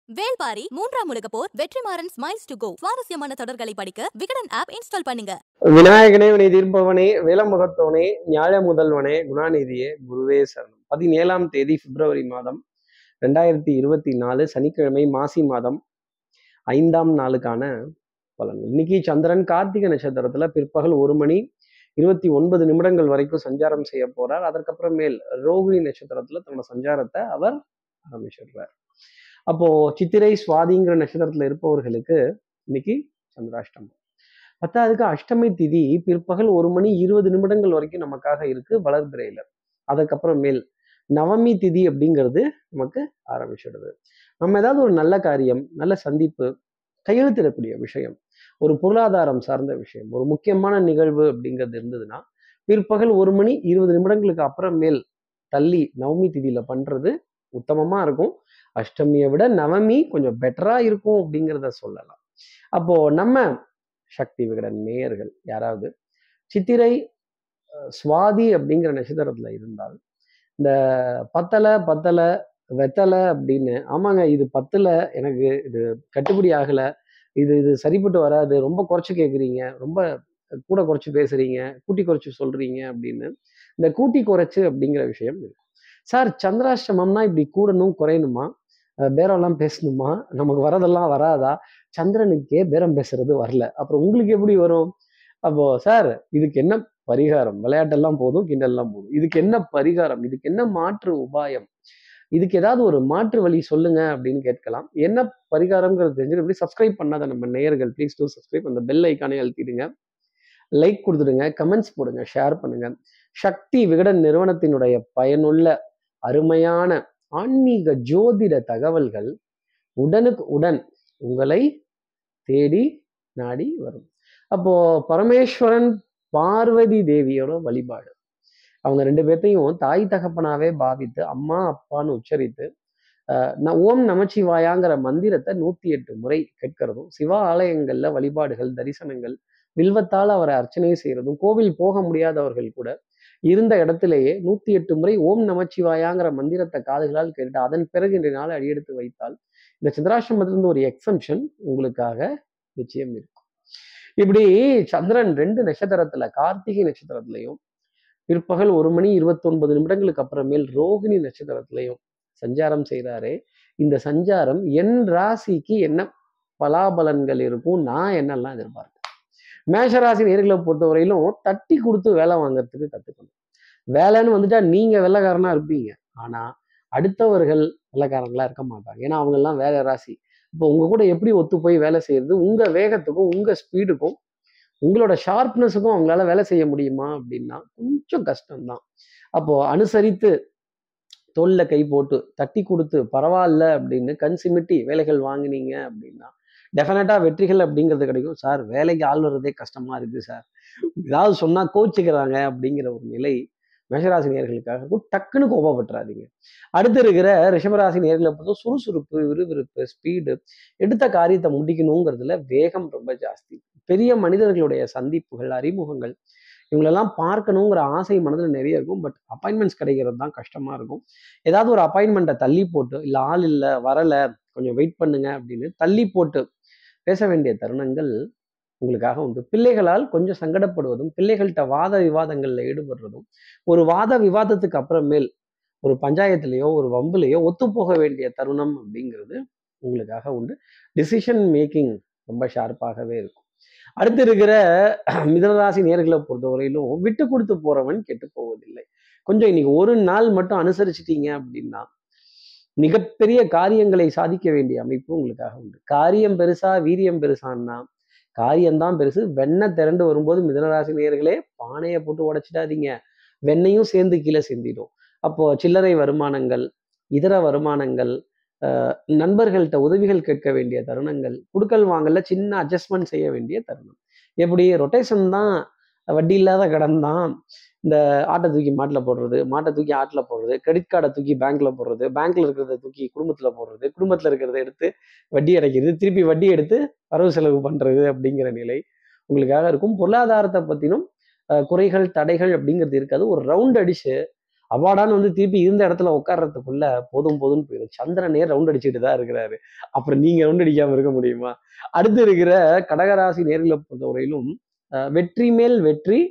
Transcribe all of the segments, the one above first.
வேல்பாரி மூன்றாம் உலக போர் வெற்றிமாறன் ஸ்மைல்ஸ் டு கோ சுவாரஸ்யமான தொடர்களை படிக்க விகடன் ஆப் இன்ஸ்டால் பண்ணுங்க விநாயகனே வினை தீர்ப்பவனே வேலமுகத்தவனே ஞாழ முதல்வனே குணாநிதியே குருவே சரணம் பதினேழாம் தேதி பிப்ரவரி மாதம் ரெண்டாயிரத்தி இருபத்தி நாலு சனிக்கிழமை மாசி மாதம் ஐந்தாம் நாளுக்கான பலன்கள் இன்னைக்கு சந்திரன் கார்த்திகை நட்சத்திரத்துல பிற்பகல் ஒரு மணி இருபத்தி ஒன்பது நிமிடங்கள் வரைக்கும் சஞ்சாரம் செய்ய போறார் அதற்கப்புறமேல் ரோகிணி நட்சத்திரத்துல தன்னோட சஞ்சாரத்தை அவர் ஆரம்பிச்சிடுறார் அப்போ சித்திரை சுவாதிங்கிற நட்சத்திரத்துல இருப்பவர்களுக்கு இன்னைக்கு சந்திராஷ்டமம் பத்தாவதுக்கு அஷ்டமி திதி பிற்பகல் ஒரு மணி இருபது நிமிடங்கள் வரைக்கும் நமக்காக இருக்கு வளர்பிறையில அதுக்கப்புறம் மேல் நவமி திதி அப்படிங்கிறது நமக்கு ஆரம்பிச்சிடுது நம்ம ஏதாவது ஒரு நல்ல காரியம் நல்ல சந்திப்பு கையெழுத்திடக்கூடிய விஷயம் ஒரு பொருளாதாரம் சார்ந்த விஷயம் ஒரு முக்கியமான நிகழ்வு அப்படிங்கிறது இருந்ததுன்னா பிற்பகல் ஒரு மணி இருபது நிமிடங்களுக்கு அப்புறம் மேல் தள்ளி நவமி திதியில பண்றது உத்தமமா இருக்கும் அஷ்டமியை விட நவமி கொஞ்சம் பெட்டரா இருக்கும் அப்படிங்கிறத சொல்லலாம் அப்போ நம்ம சக்தி விகடன் நேயர்கள் யாராவது சித்திரை அஹ், சுவாதி அப்படிங்கிற நட்சத்திரத்துல இருந்தால் இந்த பத்தலை பத்தலை வெத்தலை அப்படின்னு ஆமாங்க இது பத்துல எனக்கு இது கட்டுப்படி ஆகல இது இது சரிப்பட்டு வராது ரொம்ப குறைச்சு கேட்குறீங்க ரொம்ப கூட குறைச்சு பேசுறீங்க கூட்டி குறைச்சு சொல்றீங்க அப்படின்னு இந்த கூட்டி குறைச்சு அப்படிங்கிற விஷயம் இருக்கும் சார் சந்திராஷ்டமம்னா இப்படி கூடணும் குறையணுமா அஹ் பேரம்லாம் பேசணுமா நமக்கு வரதெல்லாம் வராதா சந்திரனுக்கே பேரம் பேசுறது வரல அப்புறம் உங்களுக்கு எப்படி வரும் அப்போ சார் இதுக்கு என்ன பரிகாரம் விளையாட்டெல்லாம் போதும் கிண்டல்லாம் போதும் இதுக்கு என்ன பரிகாரம் இதுக்கு என்ன மாற்று உபாயம் இதுக்கு ஏதாவது ஒரு மாற்று வழி சொல்லுங்க அப்படின்னு கேட்கலாம் என்ன பரிகாரம்ங்கிறது தெரிஞ்சு எப்படி சப்ஸ்கிரைப் பண்ணாத நம்ம நேயர்கள் ப்ளீஸ் டூ சப்ஸ்கிரைப் அந்த பெல் ஐக்கானே அழுத்திடுங்க லைக் கொடுத்துடுங்க கமெண்ட்ஸ் போடுங்க ஷேர் பண்ணுங்க சக்தி விகடன் நிறுவனத்தினுடைய பயனுள்ள அருமையான ஆன்மீக ஜோதிட தகவல்கள் உடனுக்கு உடன் உங்களை தேடி நாடி வரும் அப்போ பரமேஸ்வரன் பார்வதி தேவியோட வழிபாடு அவங்க ரெண்டு பேர்த்தையும் தாய் தகப்பனாவே பாவித்து அம்மா அப்பான்னு உச்சரித்து அஹ், ந- ஓம் நமச்சிவாயாங்கிற மந்திரத்தை நூத்தி எட்டு முறை கேட்கிறதும் சிவ ஆலயங்கள்ல வழிபாடுகள் தரிசனங்கள் வில்வத்தால் அவரை அர்ச்சனை செய்யறதும் கோவில் போக முடியாதவர்கள் கூட இருந்த இடத்திலேயே நூத்தி எட்டு முறை ஓம் நமச்சிவாயாங்கிற மந்திரத்தை காதுகளால் கேட்டு அதன் பிறகு இன்றைய நாள் அடியெடுத்து வைத்தால் இந்த சந்திராசிரமத்திலிருந்து ஒரு எக்ஸம்ஷன் உங்களுக்காக நிச்சயம் இருக்கும் இப்படி சந்திரன் ரெண்டு நட்சத்திரத்துல கார்த்திகை நட்சத்திரத்திலையும் பிற்பகல் ஒரு மணி இருபத்தி ஒன்பது நிமிடங்களுக்கு அப்புறமேல் ரோகிணி நட்சத்திரத்திலையும் சஞ்சாரம் செய்கிறாரே இந்த சஞ்சாரம் என் ராசிக்கு என்ன பலாபலன்கள் இருக்கும் நான் என்னெல்லாம் எதிர்பார்க்கிறேன் மேஷராசி நேர்களை பொறுத்தவரையிலும் தட்டி கொடுத்து வேலை வாங்குறதுக்கு கத்துக்கணும் வேலைன்னு வந்துட்டா நீங்க வெள்ளைக்காரனா இருப்பீங்க ஆனா அடுத்தவர்கள் வெள்ளைக்காரங்களா இருக்க மாட்டாங்க ஏன்னா அவங்க எல்லாம் வேற ராசி இப்போ உங்க கூட எப்படி ஒத்து போய் வேலை செய்யறது உங்க வேகத்துக்கும் உங்க ஸ்பீடுக்கும் உங்களோட ஷார்ப்னஸுக்கும் அவங்களால வேலை செய்ய முடியுமா அப்படின்னா கொஞ்சம் கஷ்டம்தான் அப்போ அனுசரித்து தோல்ல கை போட்டு தட்டி கொடுத்து பரவாயில்ல அப்படின்னு கண் சிமிட்டி வேலைகள் வாங்கினீங்க அப்படின்னா டெஃபினட்டா வெற்றிகள் அப்படிங்கிறது கிடைக்கும் சார் வேலைக்கு ஆள் வர்றதே கஷ்டமா இருக்கு சார் ஏதாவது சொன்னா கோச்சிக்கிறாங்க அப்படிங்கிற ஒரு நிலை மேஷராசி நேர்களுக்காக இருக்கும் டக்குன்னு கோபப்பட்டுறாதீங்க அடுத்து இருக்கிற ரிஷபராசி நேர்களை பொறுத்த சுறுசுறுப்பு விறுவிறுப்பு ஸ்பீடு எடுத்த காரியத்தை முடிக்கணுங்கிறதுல வேகம் ரொம்ப ஜாஸ்தி பெரிய மனிதர்களுடைய சந்திப்புகள் அறிமுகங்கள் இவங்களெல்லாம் பார்க்கணுங்கிற ஆசை மனதில் நிறைய இருக்கும் பட் அப்பாயின்மெண்ட்ஸ் கிடைக்கிறது தான் கஷ்டமா இருக்கும் ஏதாவது ஒரு அப்பாயின்மெண்ட்டை தள்ளி போட்டு இல்லை ஆள் இல்லை வரலை கொஞ்சம் வெயிட் பண்ணுங்க அப்படின்னு தள்ளி போட்டு பேச வேண்டிய தருணங்கள் உங்களுக்காக உண்டு பிள்ளைகளால் கொஞ்சம் சங்கடப்படுவதும் பிள்ளைகள்கிட்ட வாத விவாதங்களில் ஈடுபடுறதும் ஒரு வாத விவாதத்துக்கு அப்புறமேல் ஒரு பஞ்சாயத்துலேயோ ஒரு வம்புலையோ ஒத்துப்போக வேண்டிய தருணம் அப்படிங்கிறது உங்களுக்காக உண்டு டிசிஷன் மேக்கிங் ரொம்ப ஷார்ப்பாகவே இருக்கும் அடுத்து இருக்கிற மிதனராசி நேர்களை பொறுத்தவரையிலும் விட்டு கொடுத்து போறவன் கெட்டு போவதில்லை கொஞ்சம் இன்னைக்கு ஒரு நாள் மட்டும் அனுசரிச்சிட்டீங்க அப்படின்னா மிகப்பெரிய காரியங்களை சாதிக்க வேண்டிய அமைப்பு உங்களுக்காக உண்டு காரியம் பெருசா வீரியம் பெருசான்னா காரியம்தான் பெருசு வெண்ணெய் திரண்டு வரும்போது மிதனராசி நேயர்களே பானையை போட்டு உடைச்சிடாதீங்க வெண்ணையும் சேர்ந்து கீழே சிந்திடும் அப்போ சில்லறை வருமானங்கள் இதர வருமானங்கள் அஹ், நண்பர்கள்ட்ட உதவிகள் கேட்க வேண்டிய தருணங்கள் குடுக்கல் வாங்கல சின்ன அட்ஜஸ்ட்மெண்ட் செய்ய வேண்டிய தருணம் எப்படி ரொட்டேஷன் தான் வட்டி இல்லாத கடன் தான் இந்த ஆட்டை தூக்கி மாட்டில் போடுறது மாட்டை தூக்கி ஆட்டில் போடுறது கிரெடிட் கார்டை தூக்கி பேங்க்ல போடுறது பேங்க்ல இருக்கிறத தூக்கி குடும்பத்துல போடுறது குடும்பத்துல இருக்கிறத எடுத்து வட்டி அடைக்கிறது திருப்பி வட்டி எடுத்து வரவு செலவு பண்றது அப்படிங்கிற நிலை உங்களுக்காக இருக்கும் பொருளாதாரத்தை பத்தினும் அஹ், குறைகள் தடைகள் அப்படிங்கிறது இருக்காது ஒரு ரவுண்ட் அடிச்சு அவாடான்னு வந்து திருப்பி இருந்த இடத்துல உட்கார்றதுக்குள்ள போதும் போதும்னு போயிடும் சந்திரனே ரவுண்ட் அடிச்சுட்டு தான் இருக்கிறாரு அப்புறம் நீங்க ரவுண்ட் அடிக்காம இருக்க முடியுமா அடுத்து இருக்கிற கடகராசி நேர்களை பொறுத்தவரையிலும் அஹ், வெற்றி மேல் வெற்றி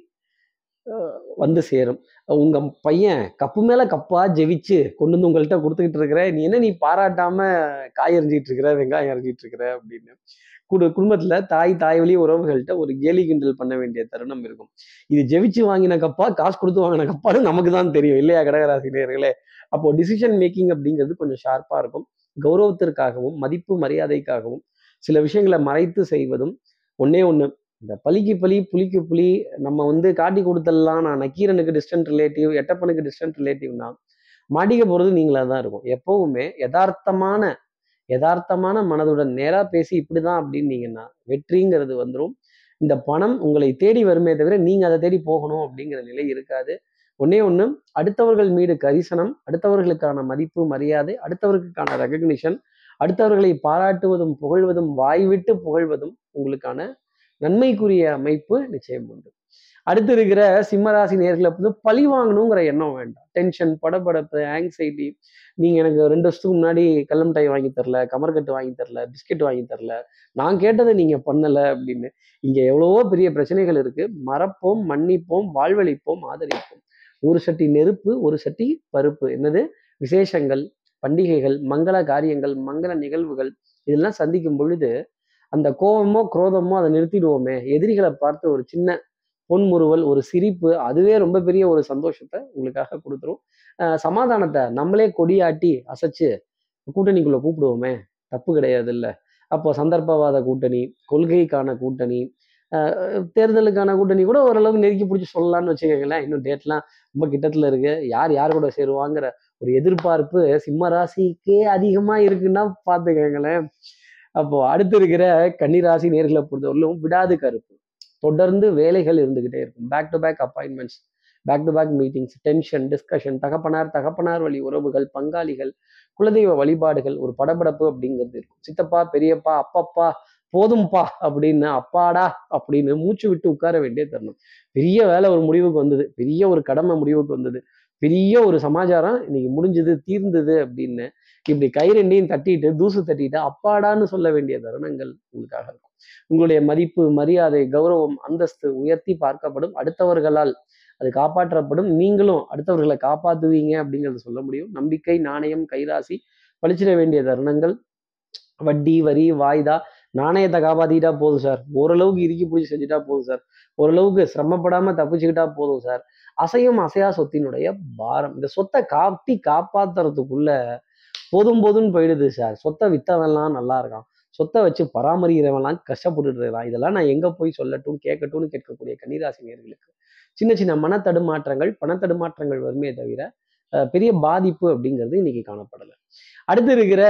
அஹ், வந்து சேரும் உங்க பையன் கப்பு மேல கப்பா ஜெயிச்சு கொண்டு வந்து உங்கள்கிட்ட கொடுத்துக்கிட்டு இருக்கிற நீ என்ன நீ பாராட்டாம காய் எறிஞ்சிட்டு இருக்கிற வெங்காயம் எறிஞ்சிட்டு இருக்கிற அப்படின்னு குடு குடும்பத்துல தாய் தாய் வழி உறவுகள்கிட்ட ஒரு கேலி கிண்டல் பண்ண வேண்டிய தருணம் இருக்கும் இது ஜெயிச்சு வாங்கின கப்பா காசு கொடுத்து வாங்கின கப்பான்னு நமக்கு தான் தெரியும் இல்லையா கடகராசி நேர்களே அப்போ டிசிஷன் மேக்கிங் அப்படிங்கிறது கொஞ்சம் ஷார்ப்பா இருக்கும் கௌரவத்திற்காகவும் மதிப்பு மரியாதைக்காகவும் சில விஷயங்களை மறைத்து செய்வதும் ஒண்ணே ஒண்ணு இந்த பலிக்கு பலி புலிக்கு புலி நம்ம வந்து காட்டி கொடுத்தலாம் நான் நக்கீரனுக்கு டிஸ்டன்ட் ரிலேட்டிவ் எட்டப்பனுக்கு டிஸ்டன்ட் ரிலேட்டிவ்னா மாட்டிக்க போறது நீங்களா தான் இருக்கும் எப்பவுமே யதார்த்தமான யதார்த்தமான மனதுடன் நேரா பேசி இப்படிதான் அப்படின்னீங்கன்னா வெற்றிங்கிறது வந்துடும் இந்த பணம் உங்களை தேடி வருமே தவிர நீங்க அதை தேடி போகணும் அப்படிங்கிற நிலை இருக்காது ஒண்ணே ஒண்ணு அடுத்தவர்கள் மீது கரிசனம் அடுத்தவர்களுக்கான மதிப்பு மரியாதை அடுத்தவர்களுக்கான ரெகக்னிஷன் அடுத்தவர்களை பாராட்டுவதும் புகழ்வதும் வாய்விட்டு புகழ்வதும் உங்களுக்கான நன்மைக்குரிய அமைப்பு நிச்சயம் உண்டு அடுத்து இருக்கிற சிம்மராசி நேர்களை வந்து பழி வாங்கணுங்கிற எண்ணம் வேண்டாம் டென்ஷன் படபடப்பு ஆங்ஸைட்டி நீங்க எனக்கு ரெண்டு வருஷத்துக்கு முன்னாடி கல்லம் மிட்டாய் வாங்கி தரல கமர்கட்டு வாங்கி தரல பிஸ்கெட் வாங்கி தரல நான் கேட்டதை நீங்க பண்ணல அப்படின்னு இங்க எவ்வளவோ பெரிய பிரச்சனைகள் இருக்கு மறப்போம் மன்னிப்போம் வாழ்வழிப்போம் ஆதரிப்போம் ஒரு சட்டி நெருப்பு ஒரு சட்டி பருப்பு என்னது விசேஷங்கள் பண்டிகைகள் மங்கள காரியங்கள் மங்கள நிகழ்வுகள் இதெல்லாம் சந்திக்கும் பொழுது அந்த கோபமோ குரோதமோ அதை நிறுத்திடுவோமே எதிரிகளை பார்த்து ஒரு சின்ன பொன்முறுவல் ஒரு சிரிப்பு அதுவே ரொம்ப பெரிய ஒரு சந்தோஷத்தை உங்களுக்காக கொடுத்துரும் அஹ் சமாதானத்தை நம்மளே கொடியாட்டி அசைச்சு கூட்டணிக்குள்ள கூப்பிடுவோமே தப்பு கிடையாது இல்ல அப்போ சந்தர்ப்பவாத கூட்டணி கொள்கைக்கான கூட்டணி அஹ் தேர்தலுக்கான கூட்டணி கூட ஓரளவுக்கு நெருக்கி பிடிச்சி சொல்லலாம்னு வச்சுக்கோங்களேன் இன்னும் டேட்லாம் ரொம்ப கிட்டத்துல இருக்கு யார் யார் கூட சேருவாங்கிற ஒரு எதிர்பார்ப்பு சிம்ம ராசிக்கே அதிகமா இருக்குன்னா பார்த்துக்கோங்களேன் அப்போ அடுத்து இருக்கிற கன்னிராசி நேர்களை பொறுத்தவரையிலும் விடாது கருப்பு தொடர்ந்து வேலைகள் இருந்துகிட்டே இருக்கும் back to back appointments back to back meetings tension discussion தகப்பனார் தகப்பனார் வழி உறவுகள் பங்காளிகள் குலதெய்வ வழிபாடுகள் ஒரு படபடப்பு அப்படிங்கிறது இருக்கும் சித்தப்பா பெரியப்பா அப்பப்பா போதும்பா அப்படின்னு அப்பாடா அப்படின்னு மூச்சு விட்டு உட்கார வேண்டிய தருணம் பெரிய வேலை ஒரு முடிவுக்கு வந்தது பெரிய ஒரு கடமை முடிவுக்கு வந்தது பெரிய ஒரு சமாச்சாரம் இன்னைக்கு முடிஞ்சது தீர்ந்தது அப்படின்னு இப்படி கை ரெண்டையும் தட்டிட்டு தூசு தட்டிட்டு அப்பாடான்னு சொல்ல வேண்டிய தருணங்கள் உங்களுக்காக இருக்கும் உங்களுடைய மதிப்பு மரியாதை கௌரவம் அந்தஸ்து உயர்த்தி பார்க்கப்படும் அடுத்தவர்களால் அது காப்பாற்றப்படும் நீங்களும் அடுத்தவர்களை காப்பாத்துவீங்க அப்படிங்கறத சொல்ல முடியும் நம்பிக்கை நாணயம் கைராசி பழிச்சிட வேண்டிய தருணங்கள் வட்டி வரி வாய்தா நாணயத்தை காப்பாத்திக்கிட்டா போதும் சார் ஓரளவுக்கு இறுக்கி பிடிச்சி செஞ்சுட்டா போதும் சார் ஓரளவுக்கு சிரமப்படாம தப்பிச்சுக்கிட்டா போதும் சார் அசையும் அசையா சொத்தினுடைய பாரம் இந்த சொத்தை காட்டி காப்பாத்துறதுக்குள்ள போதும் போதும்னு போயிடுது சார் சொத்தை வித்தவன்லாம் நல்லா இருக்கான் சொத்தை வச்சு பராமரிக்கிறவன்லாம் கஷ்டப்பட்டுட்டு இருக்கான் இதெல்லாம் நான் எங்க போய் சொல்லட்டும் கேட்கட்டும்னு கேட்கக்கூடிய கன்னிராசி நேர்களுக்கு சின்ன சின்ன மனத்தடுமாற்றங்கள் பணத்தடுமாற்றங்கள் வருமே தவிர அஹ், பெரிய பாதிப்பு அப்படிங்கிறது இன்னைக்கு காணப்படலை அடுத்து இருக்கிற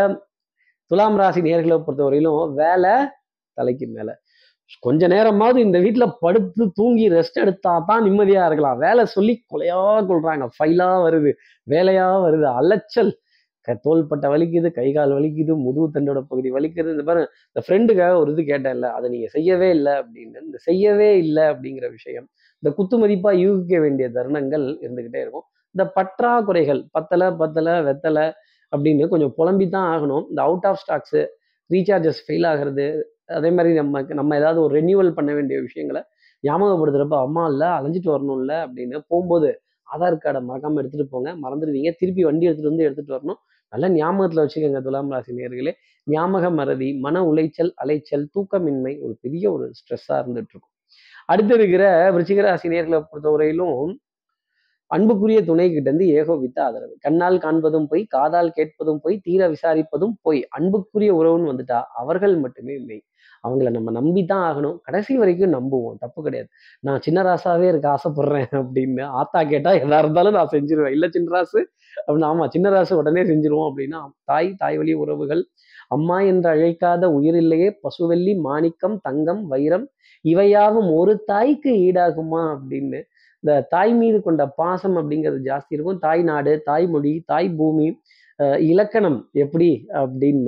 துலாம் ராசி நேர்களை பொறுத்தவரையிலும் வேலை தலைக்கு மேல கொஞ்ச நேரமாவது இந்த வீட்டுல படுத்து தூங்கி ரெஸ்ட் எடுத்தா தான் நிம்மதியா இருக்கலாம் வேலை சொல்லி கொலையா கொள்றாங்க ஃபைலா வருது வேலையா வருது அலைச்சல் க- தோள்பட்டை வலிக்குது கை கால் வலிக்குது முதுகு தண்டோட பகுதி வலிக்குது இந்த பாருங்க இந்த ஃப்ரெண்டுக்காக ஒரு இது கேட்டேன்ல அதை நீங்க செய்யவே இல்லை அப்படின்னு இந்த செய்யவே இல்லை அப்படிங்கிற விஷயம் இந்த குத்து மதிப்பா யூகிக்க வேண்டிய தருணங்கள் இருந்துகிட்டே இருக்கும் இந்த பற்றாக்குறைகள் பத்தலை பத்தலை வெத்தலை அப்படின்னு கொஞ்சம் புலம்பி தான் ஆகணும் இந்த out of stocks recharges fail ஆகிறது அதே மாதிரி நம்ம நம்ம ஏதாவது ஒரு ரெனியூவல் பண்ண வேண்டிய விஷயங்களை ஞாபகப்படுத்துறப்ப அம்மா இல்லை அலைஞ்சிட்டு வரணும்ல அப்படின்னு போகும்போது ஆதார் கார்டை மறக்காம எடுத்துட்டு போங்க மறந்துடுவீங்க திருப்பி வண்டி எடுத்துட்டு வந்து எடுத்துட்டு வரணும் நல்ல ஞாபகத்துல வச்சுக்கோங்க துலாம் ராசி நேர்களே ஞாபக மறதி மன உளைச்சல் அலைச்சல் தூக்கமின்மை ஒரு பெரிய ஒரு ஸ்ட்ரெஸ்ஸா இருந்துட்டு இருக்கும் அடுத்து இருக்கிற விருச்சிக ராசி நேர்களை பொறுத்தவரையிலும் அன்புக்குரிய துணை கிட்ட இருந்து ஏகோபித்த ஆதரவு கண்ணால் காண்பதும் போய் காதால் கேட்பதும் போய் தீர விசாரிப்பதும் போய் அன்புக்குரிய உறவுன்னு வந்துட்டா அவர்கள் மட்டுமே மெய் அவங்கள நம்ம நம்பி தான் ஆகணும் கடைசி வரைக்கும் நம்புவோம் தப்பு கிடையாது நான் சின்ன ராசாவே இருக்க ஆசைப்படுறேன் அப்படின்னு ஆத்தா கேட்டா எதா இருந்தாலும் நான் செஞ்சிருவேன் இல்ல சின்ன ராசு அப்படின்னு ஆமா சின்ன ராசு உடனே செஞ்சிருவோம் அப்படின்னா தாய் தாய் வழி உறவுகள் அம்மா என்று அழைக்காத உயிரில்லையே பசுவெள்ளி மாணிக்கம் தங்கம் வைரம் இவையாவும் ஒரு தாய்க்கு ஈடாகுமா அப்படின்னு இந்த தாய் மீது கொண்ட பாசம் அப்படிங்கிறது ஜாஸ்தி இருக்கும் தாய் நாடு தாய்மொழி தாய் பூமி அஹ் இலக்கணம் எப்படி அப்படின்னு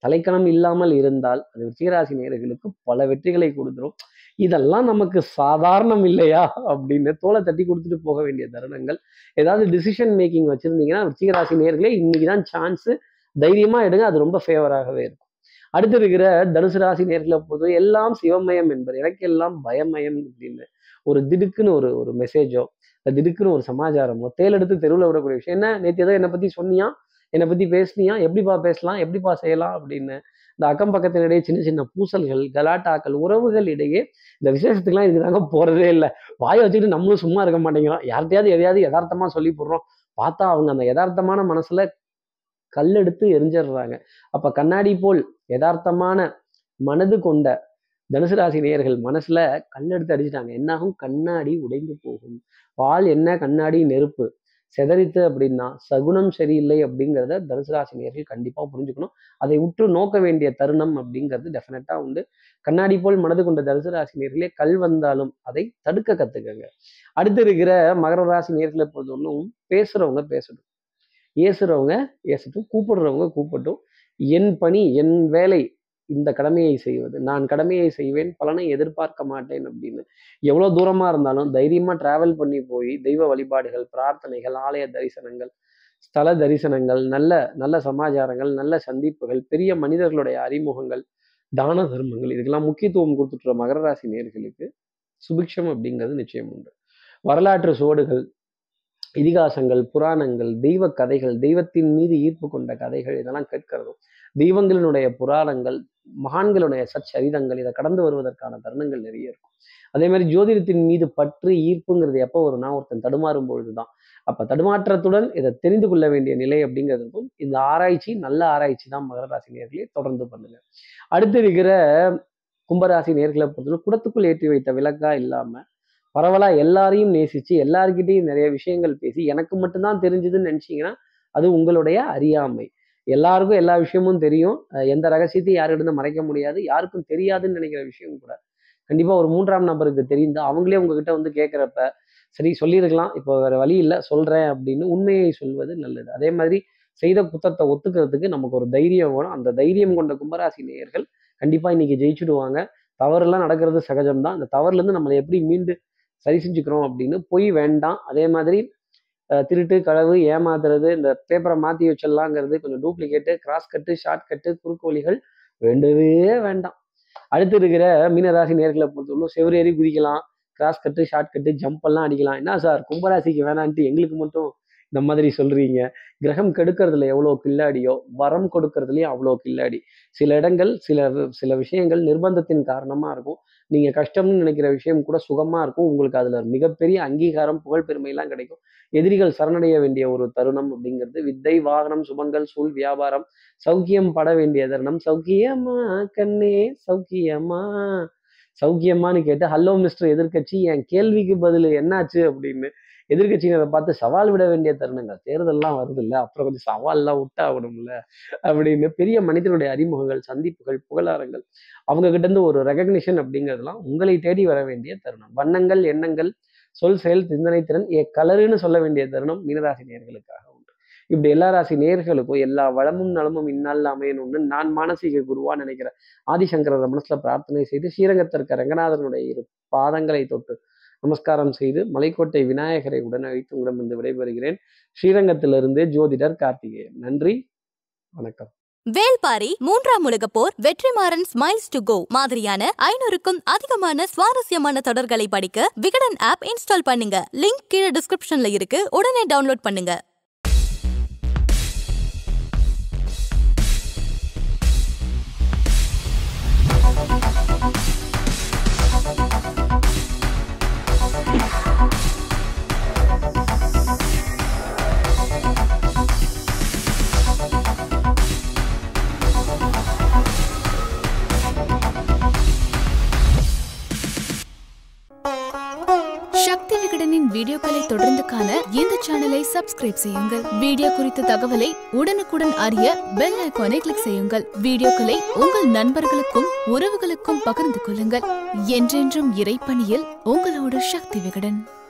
தலைக்கணம் இல்லாமல் இருந்தால் அது விருச்சிகராசி நேயர்களுக்கு பல வெற்றிகளை கொடுத்துரும் இதெல்லாம் நமக்கு சாதாரணம் இல்லையா அப்படின்னு தோலை தட்டி கொடுத்துட்டு போக வேண்டிய தருணங்கள் ஏதாவது டிசிஷன் மேக்கிங் வச்சிருந்தீங்கன்னா விருச்சிகராசி நேயர்களே இன்னைக்கு தான் சான்ஸ் தைரியமா எடுங்க அது ரொம்ப ஃபேவராகவே இருக்கும் அடுத்து இருக்கிற தனுசு ராசி நேர்களை பொறுத்தவரை எல்லாம் சிவமயம் என்பது எனக்கு எல்லாம் பயமயம் அப்படின்னு ஒரு திடுக்குன்னு ஒரு ஒரு மெசேஜோ திடுக்குன்னு ஒரு சமாச்சாரமோ தேல் எடுத்து தெருவில் விடக்கூடிய விஷயம் என்ன நேற்று ஏதோ என்னை பத்தி சொன்னியா என்னை பத்தி பேசுனியா எப்படிப்பா பேசலாம் எப்படிப்பா செய்யலாம் அப்படின்னு இந்த அக்கம் பக்கத்தினிடையே சின்ன சின்ன பூசல்கள் கலாட்டாக்கள் உறவுகள் இடையே இந்த விசேஷத்துக்குலாம் இதுக்கு தாங்க போறதே இல்லை வாயை வச்சுக்கிட்டு நம்மளும் சும்மா இருக்க மாட்டேங்கிறோம் யார்கிட்டயாவது எதையாவது யதார்த்தமா சொல்லி போடுறோம் பார்த்தா அவங்க அந்த யதார்த்தமான மனசுல கல்லெடுத்து எரிஞ்சிடுறாங்க அப்ப கண்ணாடி போல் யதார்த்தமான மனது கொண்ட தனுசு ராசி நேயர்கள் மனசுல கல்லெடுத்து அடிச்சிட்டாங்க என்னாகும் கண்ணாடி உடைந்து போகும் பால் என்ன கண்ணாடி நெருப்பு செதறித்து அப்படின்னா சகுனம் சரியில்லை அப்படிங்கிறத தனுசு ராசி நேயர்கள் கண்டிப்பா புரிஞ்சுக்கணும் அதை உற்று நோக்க வேண்டிய தருணம் அப்படிங்கிறது டெஃபினட்டா உண்டு கண்ணாடி போல் மனது கொண்ட தனுசு ராசி நேர்களே கல் வந்தாலும் அதை தடுக்க கத்துக்கங்க அடுத்து இருக்கிற மகர ராசி நேர்களை பொறுத்தவரைக்கும் பேசுறவங்க பேசட்டும் ஏசுறவங்க ஏசட்டும் கூப்பிடுறவங்க கூப்பிட்டும் என் பணி என் வேலை இந்த கடமையை செய்வது நான் கடமையை செய்வேன் பலனை எதிர்பார்க்க மாட்டேன் அப்படின்னு எவ்வளோ தூரமா இருந்தாலும் தைரியமா டிராவல் பண்ணி போய் தெய்வ வழிபாடுகள் பிரார்த்தனைகள் ஆலய தரிசனங்கள் ஸ்தல தரிசனங்கள் நல்ல நல்ல சமாச்சாரங்கள் நல்ல சந்திப்புகள் பெரிய மனிதர்களுடைய அறிமுகங்கள் தான தர்மங்கள் இதுக்கெல்லாம் முக்கியத்துவம் கொடுத்துட்டு மகர ராசி நேர்களுக்கு சுபிக்ஷம் அப்படிங்கிறது நிச்சயம் உண்டு வரலாற்று சுவடுகள் இதிகாசங்கள் புராணங்கள் தெய்வ கதைகள் தெய்வத்தின் மீது ஈர்ப்பு கொண்ட கதைகள் இதெல்லாம் கேட்கிறதும் தெய்வங்களினுடைய புராணங்கள் மகான்களுடைய சச்சரிதங்கள் இதை கடந்து வருவதற்கான தருணங்கள் நிறைய இருக்கும் அதே மாதிரி ஜோதிடத்தின் மீது பற்று ஈர்ப்புங்கிறது எப்போ வரும்னா ஒருத்தன் தடுமாறும் பொழுதுதான் அப்ப தடுமாற்றத்துடன் இதை தெரிந்து கொள்ள வேண்டிய நிலை அப்படிங்கிறதுக்கும் இந்த ஆராய்ச்சி நல்ல ஆராய்ச்சி தான் மகர ராசி நேர்களே தொடர்ந்து பண்ணுங்க அடுத்து இருக்கிற கும்பராசி நேர்களை பொறுத்தவரை குடத்துக்குள் ஏற்றி வைத்த விளக்கா இல்லாம பரவலா எல்லாரையும் நேசிச்சு எல்லார்கிட்டையும் நிறைய விஷயங்கள் பேசி எனக்கு மட்டும்தான் தெரிஞ்சதுன்னு நினைச்சீங்கன்னா அது உங்களுடைய அறியாமை எல்லாருக்கும் எல்லா விஷயமும் தெரியும் அஹ் எந்த ரகசியத்தையும் யாருக்கிட்ட மறைக்க முடியாது யாருக்கும் தெரியாதுன்னு நினைக்கிற விஷயம் கூட கண்டிப்பா ஒரு மூன்றாம் நபருக்கு தெரிந்து அவங்களே உங்ககிட்ட வந்து கேட்குறப்ப சரி சொல்லியிருக்கலாம் இப்போ வேற வழி இல்லை சொல்றேன் அப்படின்னு உண்மையை சொல்வது நல்லது அதே மாதிரி செய்த குத்தத்தை ஒத்துக்கிறதுக்கு நமக்கு ஒரு தைரியம் வேணும் அந்த தைரியம் கொண்ட கும்பராசி நேயர்கள் கண்டிப்பா இன்னைக்கு ஜெயிச்சுடுவாங்க தவறுலாம் நடக்கிறது சகஜம்தான் அந்த தவறுல இருந்து நம்மளை எப்படி மீண்டு சரி செஞ்சுக்கிறோம் அப்படின்னு பொய் வேண்டாம் அதே மாதிரி அஹ், திருட்டு களவு ஏமாத்துறது இந்த பேப்பரை மாத்தி வச்சிடலாங்கிறது கொஞ்சம் duplicate cross cut short cut குறுக்கு வழிகள் வேண்டவே வேண்டாம் அடுத்து இருக்கிற மீனராசி நேர்களை பொறுத்தவரை செவ்வரேறி குதிக்கலாம் cross cut short cut jump எல்லாம் அடிக்கலாம் என்ன சார் கும்பராசிக்கு வேணான்ட்டு எங்களுக்கு மட்டும் இந்த மாதிரி சொல்றீங்க கிரகம் கெடுக்கிறதுல எவ்வளோ கில்லாடியோ வரம் கொடுக்கறதுலயும் அவ்வளோ கில்லாடி சில இடங்கள் சில வி- சில விஷயங்கள் நிர்பந்தத்தின் காரணமா இருக்கும் நீங்க கஷ்டம்னு நினைக்கிற விஷயம் கூட சுகமா இருக்கும் உங்களுக்கு அதுல மிகப்பெரிய அங்கீகாரம் புகழ் பெருமை எல்லாம் கிடைக்கும் எதிரிகள் சரணடைய வேண்டிய ஒரு தருணம் அப்படிங்கிறது வித்தை வாகனம் சுபங்கள் சூழ் வியாபாரம் சௌக்கியம் பட வேண்டிய தருணம் சௌக்கியமா கண்ணே சௌக்கியமா சௌக்கியமான்னு கேட்டு ஹலோ மிஸ்டர் எதிர்க்கட்சி என் கேள்விக்கு பதில் என்னாச்சு அப்படின்னு எதிர்க்கட்சியினரை பார்த்து சவால் விட வேண்டிய தருணங்கள் தேர்தல்லாம் வருது இல்ல அப்புறம் கொஞ்சம் சவால்லாம் விட்டாகணும்ல அப்படின்னு பெரிய மனிதனுடைய அறிமுகங்கள் சந்திப்புகள் புகழாரங்கள் அவங்க கிட்ட இருந்து ஒரு ரெகக்னிஷன் அப்படிங்கிறதுலாம் உங்களை தேடி வர வேண்டிய தருணம் வண்ணங்கள் எண்ணங்கள் சொல் செயல் சிந்தனை திறன் ஏ கலருன்னு சொல்ல வேண்டிய தருணம் மீனராசி நேர்களுக்காக உண்டு இப்படி எல்லா ராசி நேர்களுக்கும் எல்லா வளமும் நலமும் இந்நாளில் அமையணும்னு நான் மானசீக குருவா நினைக்கிற ஆதிசங்கரர் மனசுல பிரார்த்தனை செய்து ஸ்ரீரங்கத்திற்க ரங்கநாதனுடைய இரு பாதங்களை தொட்டு நமஸ்காரம் செய்து மலைக்கோட்டை விநாயகரை உடன் அழைத்து உங்களிடமிருந்து விடைபெறுகிறேன் ஸ்ரீரங்கத்திலிருந்து ஜோதிடர் கார்த்திகேயன் நன்றி வணக்கம் வேல்பாரி மூன்றாம் உலகப் போர் வெற்றிமாறன் ஸ்மைல்ஸ் டு கோ மாதிரியான ஐநூறுக்கும் அதிகமான சுவாரஸ்யமான தொடர்களை படிக்க விகடன் ஆப் இன்ஸ்டால் பண்ணுங்க லிங்க் கீழே டிஸ்கிரிப்ஷன்ல இருக்கு உடனே டவுன்லோட் பண்ணுங்க சக்தி விகடனின் வீடியோக்களை தொடர்ந்து காண இந்த சேனலை சப்ஸ்கிரைப் செய்யுங்கள் வீடியோ குறித்த தகவலை உடனுக்குடன் அறிய பெல் ஐகானை கிளிக் செய்யுங்கள் வீடியோக்களை உங்கள் நண்பர்களுக்கும் உறவுகளுக்கும் பகிர்ந்து கொள்ளுங்கள் என்றென்றும் இறைப்பணியில் உங்களோட சக்தி விகடன்